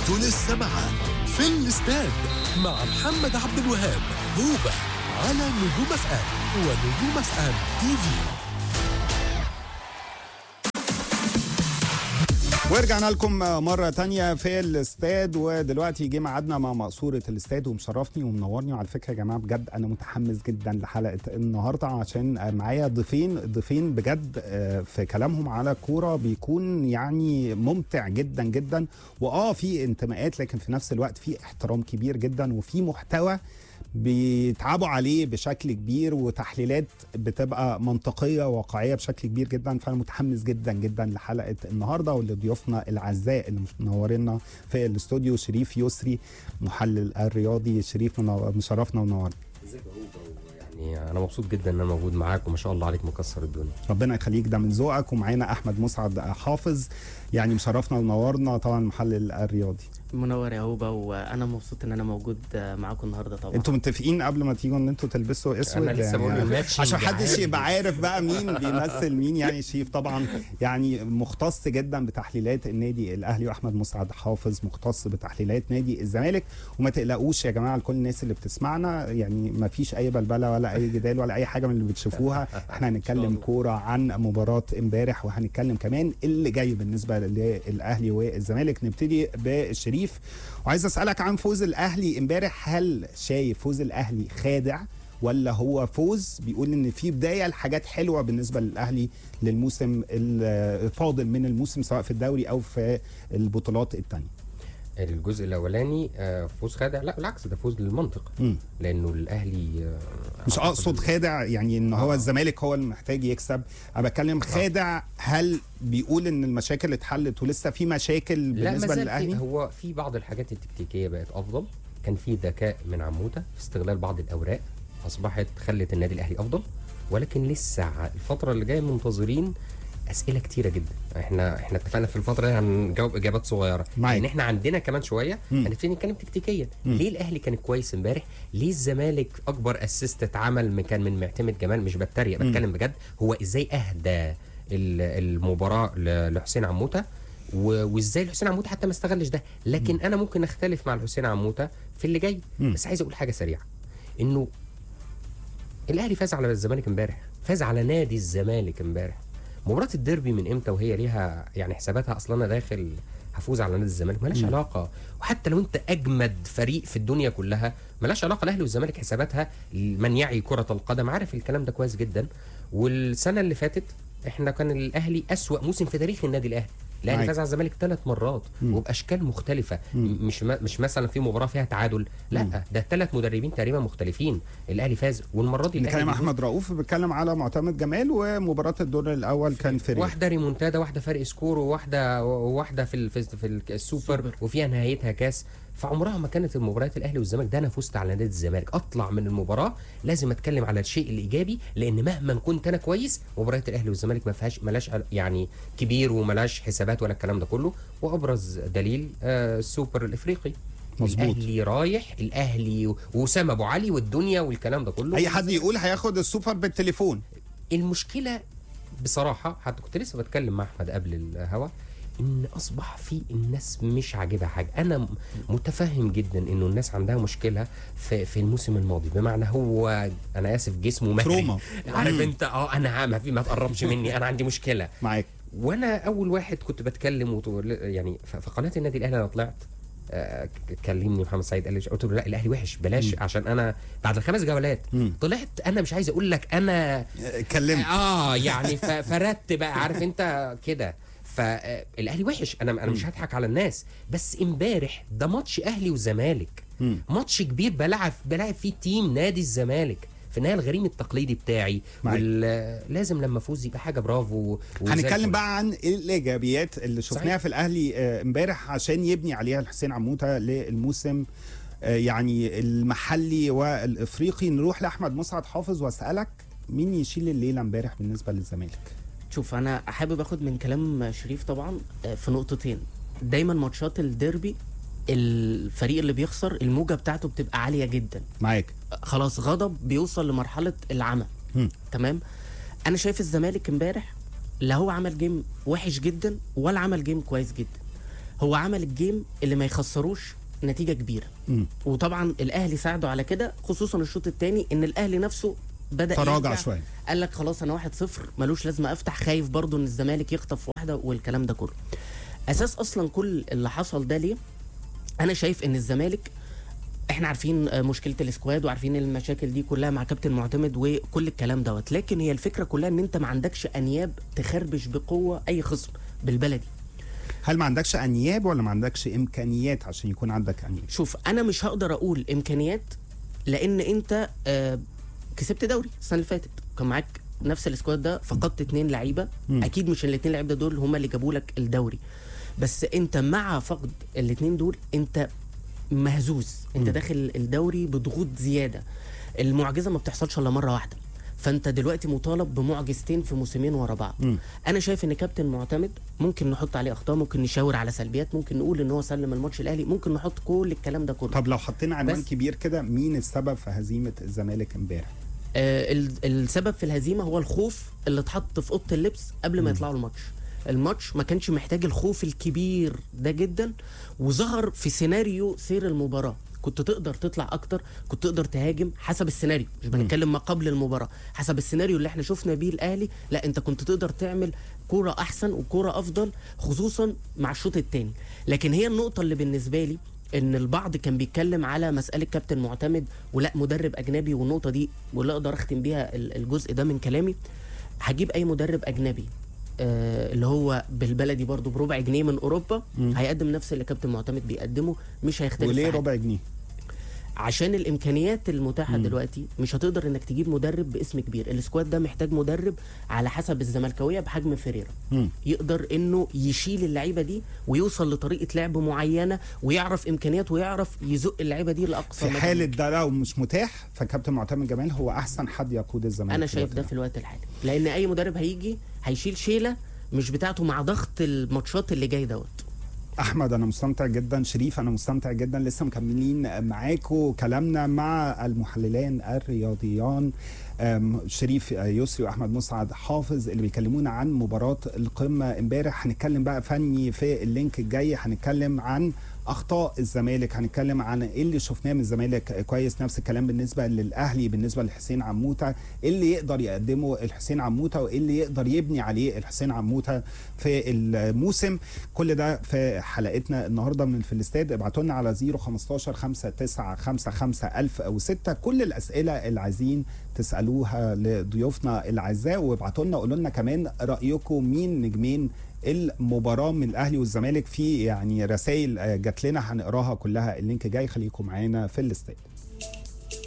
انتوا لسه معاه في الاستاد مع محمد عبد الوهاب هوبا على نجوم اف ام ونجوم اف ام تي في ورجعنا لكم مرة تانية في الاستاد ودلوقتي جه ميعادنا مع مقصورة الاستاد ومشرفني ومنورني وعلى فكرة يا جماعة بجد أنا متحمس جدا لحلقة النهاردة عشان معايا ضيفين ضيفين بجد في كلامهم على كورة بيكون يعني ممتع جدا جدا وآه في انتماءات لكن في نفس الوقت في احترام كبير جدا وفي محتوى بيتعبوا عليه بشكل كبير وتحليلات بتبقى منطقيه واقعيه بشكل كبير جدا فانا متحمس جدا جدا لحلقه النهارده واللي ضيوفنا العزاء اللي منورنا في الاستوديو شريف يسري محلل الرياضي شريف مشرفنا ونورنا ازيك يا هوبا يعني انا مبسوط جدا ان انا موجود معاك وما شاء الله عليك مكسر الدنيا ربنا يخليك ده من ذوقك ومعانا احمد مسعد حافظ يعني مشرفنا ونورنا طبعا محلل الرياضي منور يا هوبا وانا مبسوط ان انا موجود معاكم النهارده طبعا انتوا متفقين قبل ما تيجوا ان انتوا تلبسوا اسود أنا لسه بقول الماتش عشان اللي محدش عادي. يبقى عارف بقى مين بيمثل مين يعني شريف طبعا يعني مختص جدا بتحليلات النادي الاهلي واحمد مسعد حافظ مختص بتحليلات نادي الزمالك وما تقلقوش يا جماعه لكل الناس اللي بتسمعنا يعني ما فيش اي بلبله ولا اي جدال ولا اي حاجه من اللي بتشوفوها احنا هنتكلم كوره عن مباراه امبارح وهنتكلم كمان اللي جاي بالنسبه للاهلي والزمالك نبتدي بالشريف وعايز اسالك عن فوز الاهلي امبارح هل شايف فوز الاهلي خادع ولا هو فوز بيقول ان في بدايه لحاجات حلوه بالنسبه للاهلي للموسم الفاضل من الموسم سواء في الدوري او في البطولات الثانيه الجزء الاولاني آه، فوز خادع لا بالعكس ده فوز للمنطق مم. لانه الاهلي آه، مش أعتقد اقصد خادع يعني ان هو آه. الزمالك هو اللي محتاج يكسب انا بتكلم خادع هل بيقول ان المشاكل اتحلت ولسه في مشاكل لا بالنسبه ما زال في للاهلي هو في بعض الحاجات التكتيكيه بقت افضل كان في ذكاء من عموته في استغلال بعض الاوراق اصبحت خلت النادي الاهلي افضل ولكن لسه ع- الفتره اللي جايه منتظرين اسئله كتيره جدا احنا احنا اتفقنا في الفتره دي هنجاوب اجابات صغيره معاك. لان احنا عندنا كمان شويه مم. هنبتدي نتكلم تكتيكيا مم. ليه الاهلي كان كويس امبارح ليه الزمالك اكبر اسيست اتعمل م- كان من معتمد جمال مش بتريق مم. بتكلم بجد هو ازاي اهدى ال- المباراه ل- لحسين عموته و- وازاي الحسين عموته حتى ما استغلش ده لكن انا ممكن اختلف مع الحسين عموته في اللي جاي مم. بس عايز اقول حاجه سريعه انه الاهلي فاز على الزمالك امبارح فاز على نادي الزمالك امبارح مباراه الديربي من امتى وهي ليها يعني حساباتها اصلا انا داخل هفوز على نادي الزمالك مالهاش مم. علاقه وحتى لو انت اجمد فريق في الدنيا كلها مالهاش علاقه الاهلي والزمالك حساباتها من يعي كره القدم عارف الكلام ده كويس جدا والسنه اللي فاتت احنا كان الاهلي اسوا موسم في تاريخ النادي الاهلي الاهلي معاك. فاز على الزمالك ثلاث مرات مم. وباشكال مختلفه مم. م- مش ما مش مثلا في مباراه فيها تعادل مم. لا ده ثلاث مدربين تقريبا مختلفين الاهلي فاز والمره دي بنتكلم الأهلي احمد رؤوف بيتكلم على معتمد جمال ومباراه الدور الاول كان فريق واحده ريمونتادا واحده فرق سكور وواحده وواحده في ال- في, في ال- السوبر سوبر. وفيها نهايتها كاس فعمرها ما كانت المباريات الاهلي والزمالك ده انا فزت على نادي الزمالك اطلع من المباراه لازم اتكلم على الشيء الايجابي لان مهما كنت انا كويس مباريات الاهلي والزمالك ما فيهاش ملاش يعني كبير وملاش حسابات ولا الكلام ده كله وابرز دليل آه السوبر الافريقي مظبوط. الاهلي رايح الاهلي واسامه ابو علي والدنيا والكلام ده كله اي حد يقول هياخد السوبر بالتليفون المشكله بصراحه حتى كنت لسه بتكلم مع احمد قبل الهوا ان اصبح في الناس مش عاجبها حاجه انا م- متفهم جدا انه الناس عندها مشكله في في الموسم الماضي بمعنى هو انا اسف جسمه مهري تروما. عارف انت اه انا ما في ما تقربش مني انا عندي مشكله معاك وانا اول واحد كنت بتكلم وت- يعني ف- في قناه النادي الاهلي انا طلعت آه، ك- كلمني محمد سعيد قال لي قلت له لا الاهلي وحش بلاش عشان انا بعد الخمس جولات مم. طلعت انا مش عايز اقول لك انا اتكلمت اه يعني ف- فردت بقى عارف انت كده فالاهلي وحش انا انا مش هضحك على الناس بس امبارح ده ماتش اهلي وزمالك مم. ماتش كبير بلعب بلعب فيه تيم نادي الزمالك في النهايه الغريم التقليدي بتاعي معاك. وال- لازم لما افوز يبقى حاجه برافو وزي هنتكلم الفل. بقى عن إيه الايجابيات اللي شفناها صحيح. في الاهلي آه، امبارح عشان يبني عليها الحسين عموته للموسم آه، يعني المحلي والافريقي نروح لاحمد مسعد حافظ واسالك مين يشيل الليله امبارح بالنسبه للزمالك شوف انا حابب اخد من كلام شريف طبعا آه، في نقطتين دايما ماتشات الديربي الفريق اللي بيخسر الموجه بتاعته بتبقى عاليه جدا معاك خلاص غضب بيوصل لمرحله العمى مم. تمام انا شايف الزمالك امبارح لا هو عمل جيم وحش جدا ولا عمل جيم كويس جدا هو عمل الجيم اللي ما يخسروش نتيجه كبيره مم. وطبعا الاهلي ساعده على كده خصوصا الشوط الثاني ان الاهلي نفسه بدا تراجع يرجع. شويه قال لك خلاص انا 1-0 ملوش لازمه افتح خايف برضو ان الزمالك يخطف واحده والكلام ده كله اساس اصلا كل اللي حصل ده ليه انا شايف ان الزمالك احنا عارفين آه، مشكله السكواد وعارفين المشاكل دي كلها مع كابتن معتمد وكل الكلام دوت لكن هي الفكره كلها ان انت ما عندكش انياب تخربش بقوه اي خصم بالبلدي هل ما عندكش انياب ولا ما عندكش امكانيات عشان يكون عندك انياب شوف انا مش هقدر اقول امكانيات لان انت آه، كسبت دوري السنه اللي فاتت كان معاك نفس السكواد ده فقدت اتنين لعيبه مم. اكيد مش الاتنين لعيبه دول هم اللي جابوا لك الدوري بس انت مع فقد الاتنين دول انت مهزوز انت مم. داخل الدوري بضغوط زياده المعجزه ما بتحصلش الا مره واحده فانت دلوقتي مطالب بمعجزتين في موسمين ورا بعض مم. انا شايف ان كابتن معتمد ممكن نحط عليه اخطاء ممكن نشاور على سلبيات ممكن نقول ان هو سلم الماتش الاهلي ممكن نحط كل الكلام ده كله طب لو حطينا عنوان بس- كبير كده مين السبب في هزيمه الزمالك امبارح آه، ال- السبب في الهزيمه هو الخوف اللي اتحط في اوضه اللبس قبل ما يطلعوا الماتش الماتش ما كانش محتاج الخوف الكبير ده جدا وظهر في سيناريو سير المباراه كنت تقدر تطلع اكتر كنت تقدر تهاجم حسب السيناريو مش بنتكلم ما قبل المباراه حسب السيناريو اللي احنا شفنا بيه الاهلي لا انت كنت تقدر تعمل كوره احسن وكوره افضل خصوصا مع الشوط الثاني لكن هي النقطه اللي بالنسبه لي ان البعض كان بيتكلم على مساله كابتن معتمد ولا مدرب اجنبي والنقطه دي واللي اقدر اختم بيها ال- الجزء ده من كلامي هجيب اي مدرب اجنبي آه اللي هو بالبلدي برضو بربع جنيه من اوروبا مم. هيقدم نفس اللي كابتن معتمد بيقدمه مش هيختلف في وليه حاجة. ربع جنيه عشان الامكانيات المتاحه مم. دلوقتي مش هتقدر انك تجيب مدرب باسم كبير السكواد ده محتاج مدرب على حسب الزملكاويه بحجم فيريرا مم. يقدر انه يشيل اللعيبه دي ويوصل لطريقه لعب معينه ويعرف امكانيات ويعرف يزق اللعيبه دي لاقصى في مدى حاله ممكن. ده لو مش متاح فكابتن معتمد جمال هو احسن حد يقود الزمالك انا في شايف الوقت ده في الوقت الحالي لان اي مدرب هيجي هيشيل شيله مش بتاعته مع ضغط الماتشات اللي جاي دوت احمد انا مستمتع جدا شريف انا مستمتع جدا لسه مكملين معاكم كلامنا مع المحللان الرياضيان أم، شريف يسري واحمد مسعد حافظ اللي بيكلمونا عن مباراه القمه امبارح هنتكلم بقى فني في اللينك الجاي هنتكلم عن اخطاء الزمالك هنتكلم عن ايه اللي شفناه من الزمالك كويس نفس الكلام بالنسبه للاهلي بالنسبه لحسين عموته ايه اللي يقدر يقدمه الحسين عموته وايه اللي يقدر يبني عليه الحسين عموته في الموسم كل ده في حلقتنا النهارده من في الاستاد ابعتوا لنا على 015 5955 1006 كل الاسئله اللي عايزين تسالوها لضيوفنا الاعزاء وابعتوا لنا قولوا لنا كمان رايكم مين نجمين المباراه من الاهلي والزمالك في يعني رسائل جات لنا هنقراها كلها اللينك جاي خليكم معانا في الاستاد